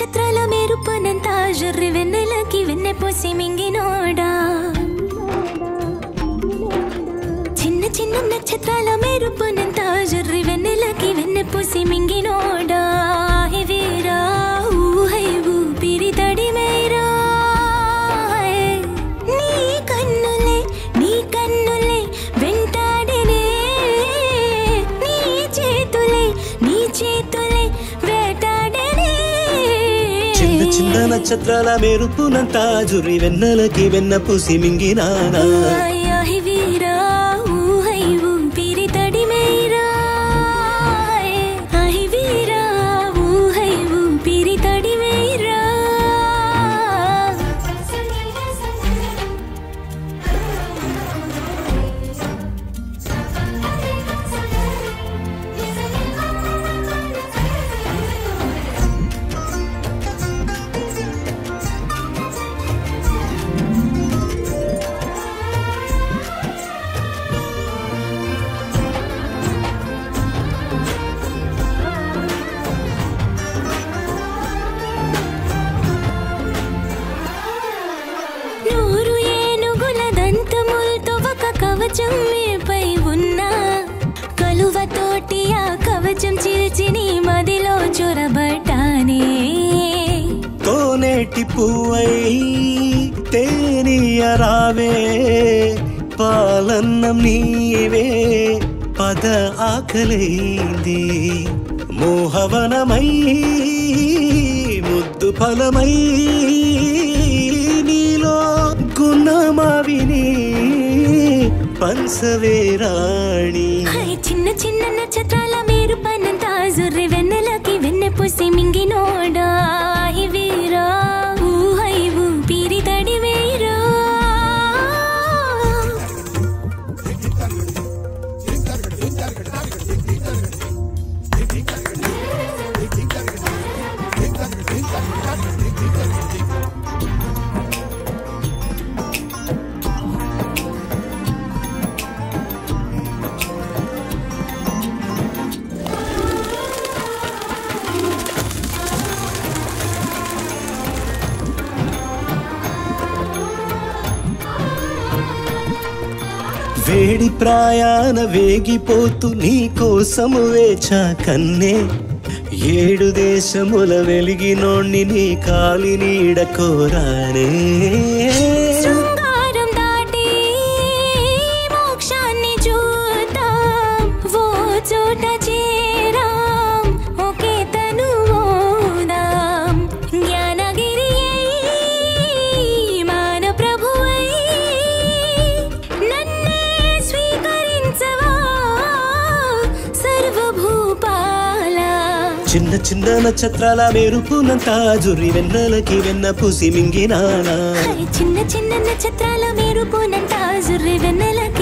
నక్షత్రాల మెరుపనంత జుర్రి వెన్నెలకి వెన్నె పోసి మింగినోడా చిన్న చిన్న నక్షత్రాల మెరుపనంత జుర్రి వెన్నెలకి వెన్నె పోసి మింగినోడా హే వీరా ఊహై ఊపిరి తడిమేరా నీ కన్నులే నీ కన్నులే వెంటాడినే నీ చేతులే నీ చేతులే వేటాడనే చిన్న చిన్న నక్షత్రాల మెరుపునంత జురి వెన్నెలకి వెన్న పూసి మింగినానా ఆయాహి వీరా ఊహై ఊపిరి తడిమేరా ఆహి వీరా ఊహై ఊపిరి తడిమేరా నూరు ఏనుగుల దంతములతో ఒక కవచం మీపై ఉన్న కలువతోటి ఆ కవచం చిరిచి నీ మదిలో చొరబడ్డానే కోనేటి పువ్వై తేనియరావే పాలన్నం నీవే పద ఆకలైంది మోహవనమై ముద్దు ఫలమై నీలో గుణమావిని పంచవేరాణి హై చిన్న చిన్న నక్షత్రాల మీరు పనంత జుర్రి వెన్నెలకి వెన్నె పూసి మింగినోడా హి వీరా ఊహై ఊపిరి తడివేరా వేడి ప్రాయాన వేగిపోతూ నీ కోసము వేచా కన్నే ఏడు దేశముల వెలిగినోణ్ణి నీ కాలి నీడ కోరానే శృంగారం దాటి మోక్షాన్ని చూద్దాం ఓ చోట చేరాం ఒకే తను ఓదాం జ్ఞానగిరి మాన ప్రభువై నన్నే స్వీకరించవా సర్వభూపాల చిన్న చిన్న నక్షత్రాల మెరుపునంతా జుర్రి వెన్నెలకి వెన్న పూసి మింగినానా హై చిన్న చిన్న నక్షత్రాల మెరుపునంత జుర్రి వెన్నెలకి